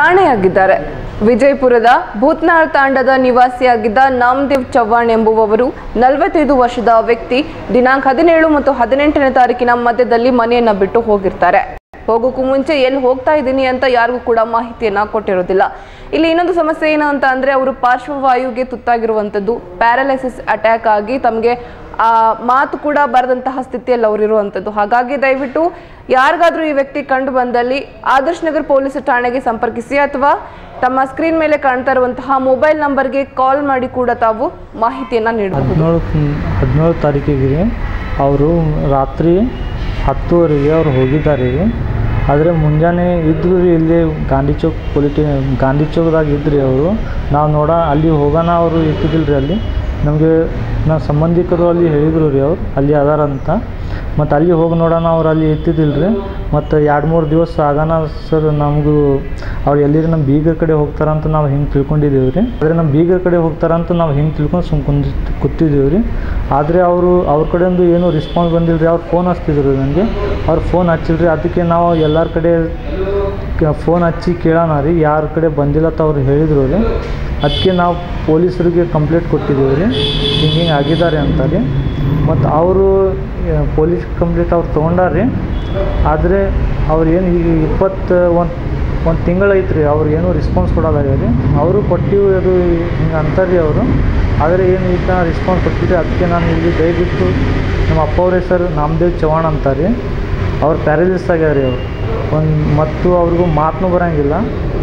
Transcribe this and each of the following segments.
ಕಾಣೆಯಾಗಿದ್ದಾರೆ ವಿಜಯಪುರದ ಭೂತ್ನಾಳ್ ತಾಂಡದ ನಿವಾಸಿಯಾಗಿದ್ದ ನಾಮದೇವ್ ಚವ್ಹಾಣ್ ಎಂಬುವವರು ನಲವತ್ತೈದು ವರ್ಷದ ವ್ಯಕ್ತಿ ದಿನಾಂಕ ಹದಿನೇಳು ಮತ್ತು ಹದಿನೆಂಟನೇ ತಾರೀಕಿನ ಮಧ್ಯದಲ್ಲಿ ಮನೆಯನ್ನ ಬಿಟ್ಟು ಹೋಗಿರ್ತಾರೆ ಹೋಗೋಕ್ಕೂ ಮುಂಚೆ ಎಲ್ಲಿ ಹೋಗ್ತಾ ಇದ್ದೀನಿ ಅಂತ ಯಾರಿಗೂ ಕೂಡ ಮಾಹಿತಿಯನ್ನ ಕೊಟ್ಟಿರೋದಿಲ್ಲ ಇಲ್ಲಿ ಇನ್ನೊಂದು ಸಮಸ್ಯೆ ಏನು ಅಂತ ಅಂದ್ರೆ ಅವರು ಪಾರ್ಶ್ವವಾಯುಗೆ ತುತ್ತಾಗಿರುವಂಥದ್ದು ಪ್ಯಾರಲೈಸಿಸ್ ಅಟ್ಯಾಕ್ ಆಗಿ ತಮಗೆ ಆ ಮಾತು ಕೂಡ ಬರದಂತಹ ಸ್ಥಿತಿಯಲ್ಲಿ ಅವರು ಇರುವಂಥದ್ದು ಹಾಗಾಗಿ ದಯವಿಟ್ಟು ಯಾರಿಗಾದ್ರೂ ಈ ವ್ಯಕ್ತಿ ಕಂಡು ಬಂದಲ್ಲಿ ಆದರ್ಶ್ ನಗರ್ ಪೊಲೀಸ್ ಠಾಣೆಗೆ ಸಂಪರ್ಕಿಸಿ ಅಥವಾ ತಮ್ಮ ಸ್ಕ್ರೀನ್ ಮೇಲೆ ಕಾಣ್ತಾ ಇರುವಂತಹ ಮೊಬೈಲ್ ನಂಬರ್ಗೆ ಕಾಲ್ ಮಾಡಿ ಕೂಡ ತಾವು ಮಾಹಿತಿಯನ್ನ ನೀಡಬಹುದು ಹದಿನೇಳು ಹದಿನೇಳು ತಾರೀಕಿಗೆ ಅವರು ರಾತ್ರಿ ಹತ್ತುವರೆಗೆ ಅವ್ರು ಹೋಗಿದ್ದಾರೆ ರೀ ಆದರೆ ಮುಂಜಾನೆ ಇದ್ರು ರೀ ಇಲ್ಲಿ ಗಾಂಧಿ ಚೌಕ್ ಪೊಲಿಟಿ ಗಾಂಧಿ ಚೌಕದಾಗ ಇದ್ರಿ ಅವರು ನಾವು ನೋಡ ಅಲ್ಲಿ ಹೋಗೋಣ ಅವರು ಇರ್ತಿದ್ದಿಲ್ಲ ರೀ ಅಲ್ಲಿ ನಮಗೆ ನಮ್ಮ ಸಂಬಂಧಿಕರು ಅಲ್ಲಿ ಹೇಳಿದರು ರೀ ಅವ್ರು ಅಲ್ಲಿ ಅದಾರಂತ ಮತ್ತು ಅಲ್ಲಿ ಹೋಗಿ ನೋಡೋಣ ಅವ್ರು ಅಲ್ಲಿ ಇರ್ತಿದ್ದಿಲ್ಲ ರೀ ಮತ್ತು ಎರಡು ಮೂರು ದಿವಸ ಆಗೋಣ ಸರ್ ನಮಗೂ ಅವ್ರು ಎಲ್ಲಿರಿ ನಮ್ಮ ಬೀಗರ ಕಡೆ ಹೋಗ್ತಾರಂತ ನಾವು ಹಿಂಗೆ ತಿಳ್ಕೊಂಡಿದ್ದೀವಿ ರೀ ಆದರೆ ನಮ್ಮ ಬೀಗರ ಕಡೆ ಹೋಗ್ತಾರಂತ ನಾವು ಹಿಂಗೆ ತಿಳ್ಕೊಂಡು ಸುಮ್ ಕುಂದ್ ಕೂತಿದ್ದೀವಿ ರೀ ಆದರೆ ಅವರು ಅವ್ರ ಕಡೆಯಿಂದ ಏನೂ ರೆಸ್ಪಾನ್ಸ್ ಬಂದಿಲ್ಲ ರೀ ಅವ್ರು ಫೋನ್ ಹಚ್ತಿದ್ರು ನನಗೆ ಅವ್ರು ಫೋನ್ ಹಚ್ಚಿಲ್ರಿ ಅದಕ್ಕೆ ನಾವು ಎಲ್ಲರ ಕಡೆ ಫೋನ್ ಹಚ್ಚಿ ಕೇಳೋಣ ರೀ ಯಾರ ಕಡೆ ಬಂದಿಲ್ಲ ಅಂತ ಅವ್ರು ಹೇಳಿದರು ರೀ ಅದಕ್ಕೆ ನಾವು ಪೊಲೀಸರಿಗೆ ಕಂಪ್ಲೇಂಟ್ ಕೊಟ್ಟಿದ್ದೀವಿ ರೀ ಹಿಂಗೆ ಹಿಂಗೆ ಆಗಿದ್ದಾರೆ ಅಂತ ರೀ ಮತ್ತು ಅವರು ಪೊಲೀಸ್ ಕಂಪ್ಲೇಂಟ್ ಅವ್ರು ತೊಗೊಂಡಾರ್ರಿ ಆದರೆ ಅವ್ರು ಏನು ಈಗ ಇಪ್ಪತ್ತು ಒಂದು ಒಂದು ತಿಂಗಳೈತೆ ರೀ ಅವ್ರು ಏನೂ ರೆಸ್ಪಾನ್ಸ್ ಕೊಡೋದಾಗ್ಯ ರೀ ಅವರು ಕೊಟ್ಟಿವಿ ಅದು ಹಿಂಗೆ ಅಂತಾರೆ ರೀ ಅವರು ಆದರೆ ಏನು ಈಗ ರೆಸ್ಪಾನ್ಸ್ ಕೊಟ್ಟಿದ್ದೆ ಅದಕ್ಕೆ ನಾನು ಇಲ್ಲಿ ದಯವಿಟ್ಟು ನಮ್ಮ ಅಪ್ಪ ಅವ್ರ ಹೆಸರು ನಾಮದೇವ್ ಚವಾಣ್ ಅಂತಾರೆ ರೀ ಅವ್ರು ಪ್ಯಾರಲಿಸ್ ಆಗ್ಯಾರ ರೀ ಅವ್ರು ಒಂದು ಮತ್ತು ಅವ್ರಿಗೂ ಮಾತನ್ನೂ ಬರೋಂಗಿಲ್ಲ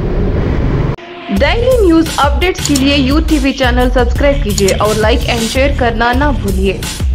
डेली न्यूज अपडेट्स के लिए यू टीवी चैनल सब्सक्राइब कीजिए और लाइक एंड शेयर करना ना भूलिए